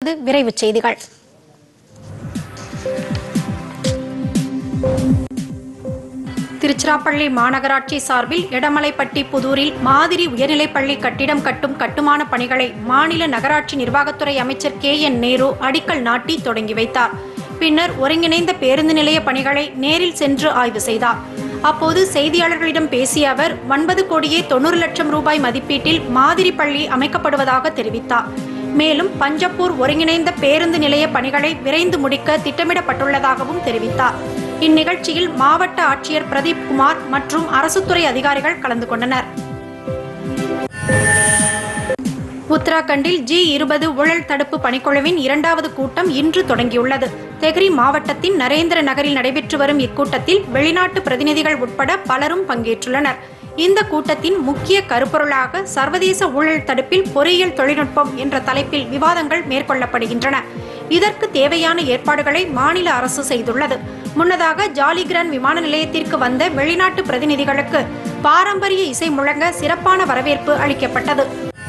விரைவுச் செய்திகள் திருச்சிராப்பள்ளி மாநகராட்சி சார்பில் எடமலைப்பட்டி புதூரில் மாதிரி உயர்நிலைப்பள்ளி கட்டிடம் கட்டும் கட்டுமான பணிகளை மாநில நகராட்சி நிர்வாகத்துறை அமைச்சர் கே என் நேரு அடிக்கல் நாட்டி தொடங்கி வைத்தார் பின்னர் ஒருங்கிணைந்த பேருந்து நிலைய பணிகளை நேரில் சென்று ஆய்வு செய்தார் அப்போது செய்தியாளர்களிடம் பேசிய அவர் ஒன்பது கோடியே தொண்ணூறு லட்சம் ரூபாய் மதிப்பீட்டில் மாதிரி பள்ளி அமைக்கப்படுவதாக தெரிவித்தார் மேலும் பஞ்சப்பூர் ஒருங்கிணைந்த பேருந்து நிலைய பணிகளை விரைந்து முடிக்க திட்டமிடப்பட்டுள்ளதாகவும் தெரிவித்தார் இந்நிகழ்ச்சியில் மாவட்ட ஆட்சியர் பிரதீப் குமார் மற்றும் அரசுத்துறை அதிகாரிகள் கலந்து கொண்டனர் உத்தராகண்டில் ஜி இருபது ஊழல் தடுப்பு பணிக்குழுவின் இரண்டாவது கூட்டம் இன்று தொடங்கியுள்ளது தெஹ்ரி மாவட்டத்தின் நரேந்திர நகரில் நடைபெற்று வரும் இக்கூட்டத்தில் வெளிநாட்டு பிரதிநிதிகள் உட்பட பலரும் பங்கேற்றுள்ளனர் இந்த கூட்டத்தின் முக்கிய கருப்பொருளாக சர்வதேச ஊழல் தடுப்பில் பொறியியல் தொழில்நுட்பம் என்ற தலைப்பில் விவாதங்கள் மேற்கொள்ளப்படுகின்றன இதற்கு தேவையான ஏற்பாடுகளை மாநில அரசு செய்துள்ளது முன்னதாக ஜாலிகிரான் விமான நிலையத்திற்கு வந்த வெளிநாட்டு பிரதிநிதிகளுக்கு பாரம்பரிய இசை முழங்க சிறப்பான வரவேற்பு அளிக்கப்பட்டது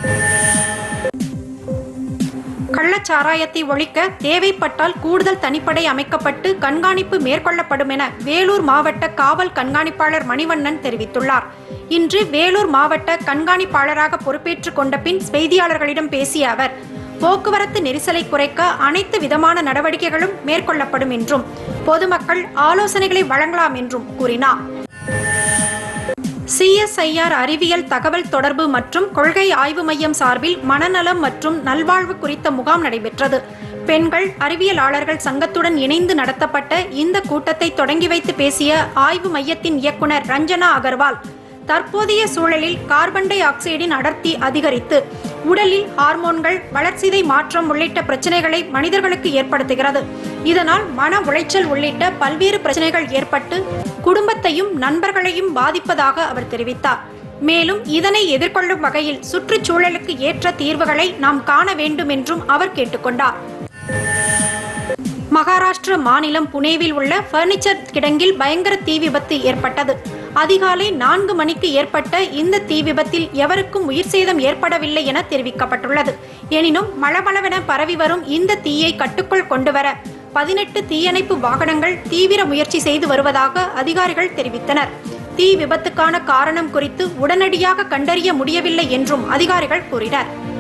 கள்ளச்சாராயத்தை ஒழிக்க தேவைப்பட்டால் கூடுதல் தனிப்படை அமைக்கப்பட்டு கண்காணிப்பு மேற்கொள்ளப்படும் என வேலூர் மாவட்ட காவல் கண்காணிப்பாளர் மணிவண்ணன் தெரிவித்துள்ளார் இன்று வேலூர் மாவட்ட கண்காணிப்பாளராக பொறுப்பேற்றுக் கொண்ட பின் செய்தியாளர்களிடம் பேசிய அவர் போக்குவரத்து நெரிசலை குறைக்க அனைத்து விதமான நடவடிக்கைகளும் மேற்கொள்ளப்படும் என்றும் பொதுமக்கள் ஆலோசனைகளை வழங்கலாம் என்றும் கூறினார் சிஎஸ்ஐஆர் அறிவியல் தகவல் தொடர்பு மற்றும் கொள்கை ஆய்வு மையம் சார்பில் மனநலம் மற்றும் நல்வாழ்வு குறித்த முகாம் நடைபெற்றது பெண்கள் அறிவியலாளர்கள் சங்கத்துடன் இணைந்து நடத்தப்பட்ட இந்த கூட்டத்தை தொடங்கி வைத்து பேசிய ஆய்வு மையத்தின் இயக்குனர் ரஞ்சனா அகர்வால் தற்போதைய சூழலில் கார்பன் டை ஆக்சைடின் அடர்த்தி அதிகரித்து உடலில் ஹார்மோன்கள் வளர்சிதை மாற்றம் உள்ளிட்ட பிரச்சனைகளை மனிதர்களுக்கு ஏற்படுத்துகிறது இதனால் மன உளைச்சல் உள்ளிட்ட பல்வேறு பிரச்சனைகள் ஏற்பட்டு குடும்பத்தையும் நண்பர்களையும் பாதிப்பதாக அவர் தெரிவித்தார் மேலும் இதனை எதிர்கொள்ளும் வகையில் சுற்றுச்சூழலுக்கு ஏற்ற தீர்வுகளை நாம் காண வேண்டும் என்றும் அவர் கேட்டுக்கொண்டார் மகாராஷ்டிர மாநிலம் புனேவில் உள்ள பர்னிச்சர் கிடங்கில் பயங்கர தீ விபத்து ஏற்பட்டது அதிகாலை நான்கு மணிக்கு ஏற்பட்ட இந்த தீ விபத்தில் எவருக்கும் உயிர் சேதம் ஏற்படவில்லை என தெரிவிக்கப்பட்டுள்ளது எனினும் மளமளவென பரவி வரும் இந்த தீயை கட்டுக்குள் கொண்டுவர பதினெட்டு தீயணைப்பு வாகனங்கள் தீவிர முயற்சி செய்து வருவதாக அதிகாரிகள் தெரிவித்தனர் தீ விபத்துக்கான காரணம் குறித்து உடனடியாக கண்டறிய முடியவில்லை என்றும் அதிகாரிகள் கூறினர்